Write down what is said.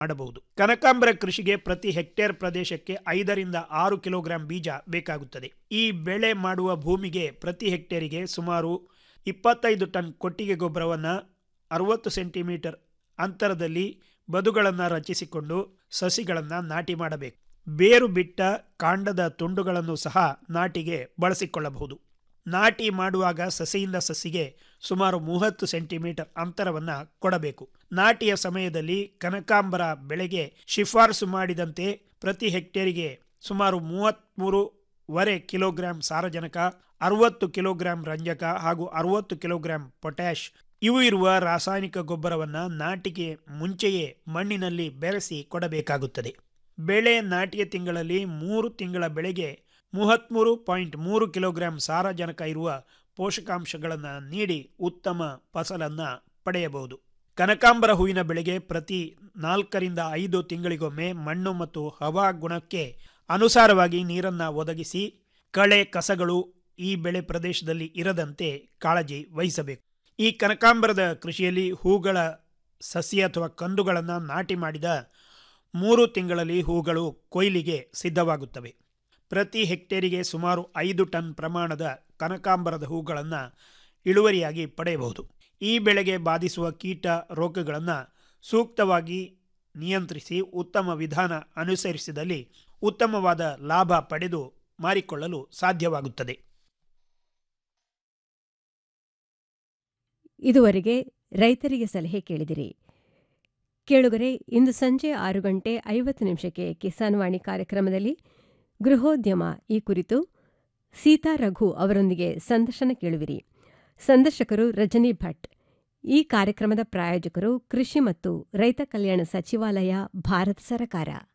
ಮಾಡಬಹುದು ಕನಕಾಂಬರ ಕೃಷಿಗೆ ಪ್ರತಿ ಹೆಕ್ಟೇರ್ ಪ್ರದೇಶಕ್ಕೆ ಐದರಿಂದ ಆರು ಕಿಲೋಗ್ರಾಂ ಬೀಜ ಬೇಕಾಗುತ್ತದೆ ಈ ಬೆಳೆ ಮಾಡುವ ಭೂಮಿಗೆ ಪ್ರತಿ ಹೆಕ್ಟೇರಿಗೆ ಸುಮಾರು ಇಪ್ಪತ್ತೈದು ಟನ್ ಕೊಟ್ಟಿಗೆ ಗೊಬ್ಬರವನ್ನು ಅರವತ್ತು ಸೆಂಟಿಮೀಟರ್ ಅಂತರದಲ್ಲಿ ಬದುಗಳನ್ನು ರಚಿಸಿಕೊಂಡು ಸಸಿಗಳನ್ನು ನಾಟಿ ಮಾಡಬೇಕು ಬೇರು ಬಿಟ್ಟ ಕಾಂಡದ ತುಂಡುಗಳನ್ನು ಸಹ ನಾಟಿಗೆ ಬಳಸಿಕೊಳ್ಳಬಹುದು ನಾಟಿ ಮಾಡುವಾಗ ಸಸಿಯಿಂದ ಸಸಿಗೆ ಸುಮಾರು ಮೂವತ್ತು ಸೆಂಟಿಮೀಟರ್ ಅಂತರವನ್ನು ಕೊಡಬೇಕು ನಾಟಿಯ ಸಮಯದಲ್ಲಿ ಕನಕಾಂಬರ ಬೆಳೆಗೆ ಶಿಫಾರಸು ಮಾಡಿದಂತೆ ಪ್ರತಿ ಹೆಕ್ಟೇರಿಗೆ ಸುಮಾರು ಮೂವತ್ತ್ಮೂರುವರೆ ಕಿಲೋಗ್ರಾಂ ಸಾರಜನಕ ಅರವತ್ತು ಕಿಲೋಗ್ರಾಂ ರಂಜಕ ಹಾಗೂ ಅರವತ್ತು ಕಿಲೋಗ್ರಾಂ ಪೊಟ್ಯಾಷ್ ಇವು ಇರುವ ರಾಸಾಯನಿಕ ಗೊಬ್ಬರವನ್ನು ನಾಟಿಗೆ ಮುಂಚೆಯೇ ಮಣ್ಣಿನಲ್ಲಿ ಬೆರೆಸಿ ಕೊಡಬೇಕಾಗುತ್ತದೆ ಬೆಳೆ ನಾಟಿಯ ತಿಂಗಳಲ್ಲಿ ಮೂರು ತಿಂಗಳ ಬೆಳೆಗೆ ಮೂವತ್ತ್ಮೂರು ಪಾಯಿಂಟ್ ಮೂರು ಕಿಲೋಗ್ರಾಂ ಸಾರಜನಕ ಇರುವ ಪೋಷಕಾಂಶಗಳನ್ನು ನೀಡಿ ಉತ್ತಮ ಫಸಲನ್ನು ಪಡೆಯಬಹುದು ಕನಕಾಂಬರ ಹೂವಿನ ಬೆಳೆಗೆ ಪ್ರತಿ ನಾಲ್ಕರಿಂದ ಐದು ತಿಂಗಳಿಗೊಮ್ಮೆ ಮಣ್ಣು ಮತ್ತು ಹವಾ ಗುಣಕ್ಕೆ ಅನುಸಾರವಾಗಿ ನೀರನ್ನು ಒದಗಿಸಿ ಕಳೆ ಕಸಗಳು ಈ ಬೆಳೆ ಪ್ರದೇಶದಲ್ಲಿ ಇರದಂತೆ ಕಾಳಜಿ ವಹಿಸಬೇಕು ಈ ಕನಕಾಂಬರದ ಕೃಷಿಯಲ್ಲಿ ಹೂಗಳ ಸಸಿ ಅಥವಾ ಕಂದುಗಳನ್ನು ನಾಟಿ ಮಾಡಿದ ಮೂರು ತಿಂಗಳಲ್ಲಿ ಹೂಗಳು ಕೊಯ್ಲಿಗೆ ಸಿದ್ಧವಾಗುತ್ತವೆ ಪ್ರತಿ ಹೆಕ್ಟೇರಿಗೆ ಸುಮಾರು ಐದು ಟನ್ ಪ್ರಮಾಣದ ಕನಕಾಂಬರದ ಹೂಗಳನ್ನು ಇಳುವರಿಯಾಗಿ ಪಡೆಯಬಹುದು ಈ ಬೆಳೆಗೆ ಬಾಧಿಸುವ ಕೀಟ ರೋಗಗಳನ್ನು ಸೂಕ್ತವಾಗಿ ನಿಯಂತ್ರಿಸಿ ಉತ್ತಮ ವಿಧಾನ ಅನುಸರಿಸಿದಲ್ಲಿ ಉತ್ತಮವಾದ ಲಾಭ ಪಡೆದು ಮಾರಿಕೊಳ್ಳಲು ಸಾಧ್ಯವಾಗುತ್ತದೆ ಇದುವರೆಗೆ ರೈತರಿಗೆ ಸಲಹೆ ಕೇಳಿದಿರಿ ಕೇಳುಗರೆ ಇಂದು ಸಂಜೆ ಆರು ಗಂಟೆ ಐವತ್ತು ನಿಮಿಷಕ್ಕೆ ಕಿಸಾನ್ ವಾಣಿ ಕಾರ್ಯಕ್ರಮದಲ್ಲಿ ಗೃಹೋದ್ಯಮ ಈ ಕುರಿತು ಸೀತಾ ರಘು ಅವರೊಂದಿಗೆ ಸಂದರ್ಶನ ಕೇಳುವಿರಿ ಸಂದರ್ಶಕರು ರಜನಿ ಭಟ್ ಈ ಕಾರ್ಯಕ್ರಮದ ಪ್ರಾಯೋಜಕರು ಕೃಷಿ ಮತ್ತು ರೈತ ಕಲ್ಯಾಣ ಸಚಿವಾಲಯ ಭಾರತ ಸರ್ಕಾರ